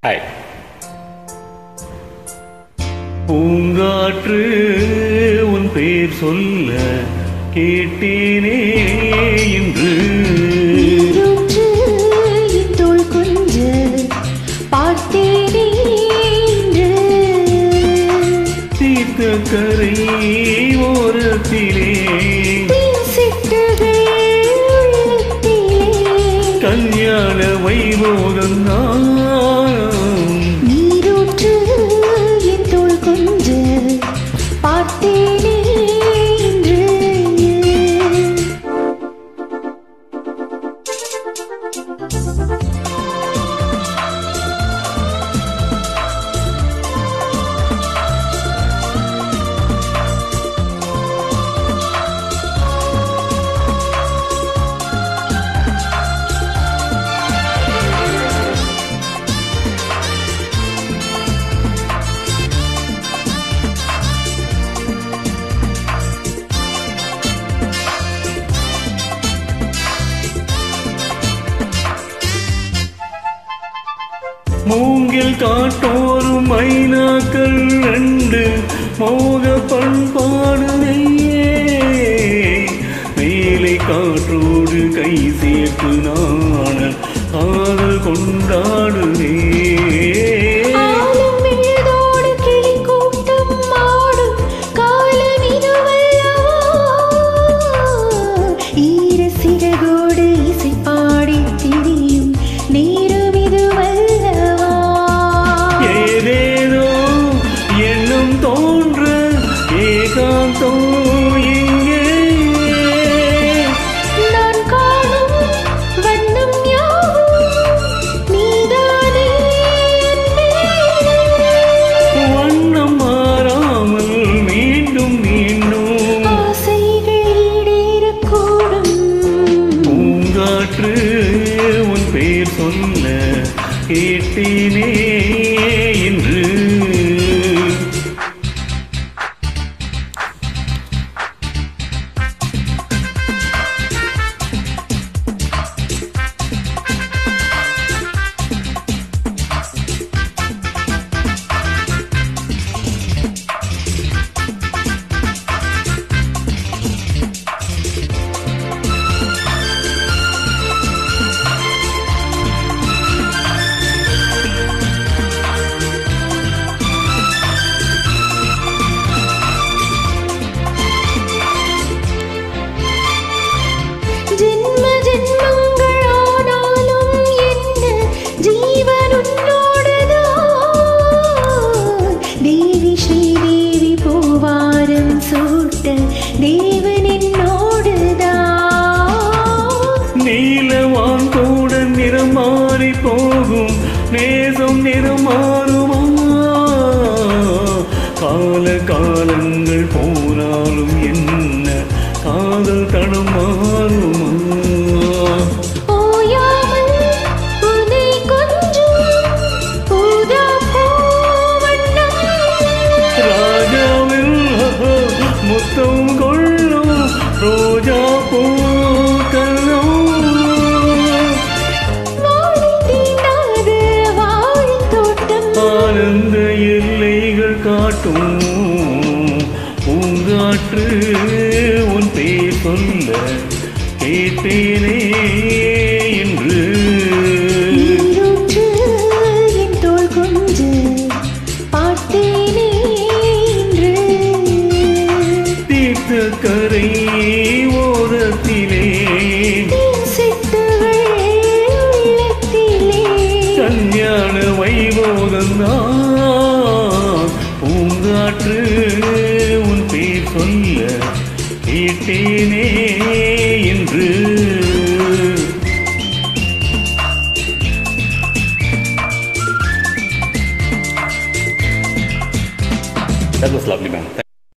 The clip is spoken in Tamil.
ஹாய் பூங்காற்று உன் பேர் சொல்ல கேட்டேனே என்று நீரூற்று என் தோள் கொஞ்ச பார்த்தேனே இன்று. தீர்த்த கரை ஓரத்திலே தேன் சிட்டுகள் உள்ளத்திலே. கல்யாண வைபோகம் நீரூற்று என் தோள் கொஞ்ச பார்த்தேனே இன்று. மூங்கில் காட்டோரும் மைனாக்கள் ரெண்டு மோக பண்பாடுதையே மேலை காற்றோடு கை சேர்த்து நாணல் காதல் கொண்டாடுதே ஆலம் விழுதோடு கிளி கூட்டம் ஆடும் காலம் இதுவல்லவா? ஈர சிறகோடு இசை பாடி திரியும் நேரம் இதுவல்லவா? ஏதேதோ எண்ணம் தோன்ற ஏகாந்தம் இங்கே நான் காணும் வண்ணம் யாவும் நீதானே அன்பே. வண்ணம் மாறாமல் மீண்டும் மீண்டும் ஆசைகள் ஈடேறக்கூடும் பூங்காற்று உன் பெயர் சொல்ல கேட்டேனே என்று ஜென்ம ஜென்மங்கள் ஆனாலும் என்ன ஜீவன் உன்னோடுதான் தேவி ஸ்ரீதேவி பூவாரம் சூட்ட தேவன் என்னோடுதான் நீலவான் கூட நிறம் மாறி போகும் நேசம் நிறம் மாறுமா கால காலங்கள் போனாலும் என்ன காதல் தடம் மாறுமா ஓயாமல் உன்னை கொஞ்சும் ஊதா பூவண்ணம். ராஜாவில் முத்தம் கொள்ளும் ரோஜா பூக்கல்லும் வாழை தீண்டாத வாழைத் தோட்டம் ஆனந்த எல்லைகள் காட்டும் பூங்காற்று உன் பேர் சொல்ல கேட்டேனே என்று நீரூற்று என் தோள் கொஞ்ச பார்த்தேனே இன்று. தீர்த்த கரை ஓரத்திலே தேன் சிட்டுகள் உள்ளத்திலே. கல்யாண வைபோகந்தான் பூங்காற்று உன் பேர் சொல்ல கேட்டேனே என்று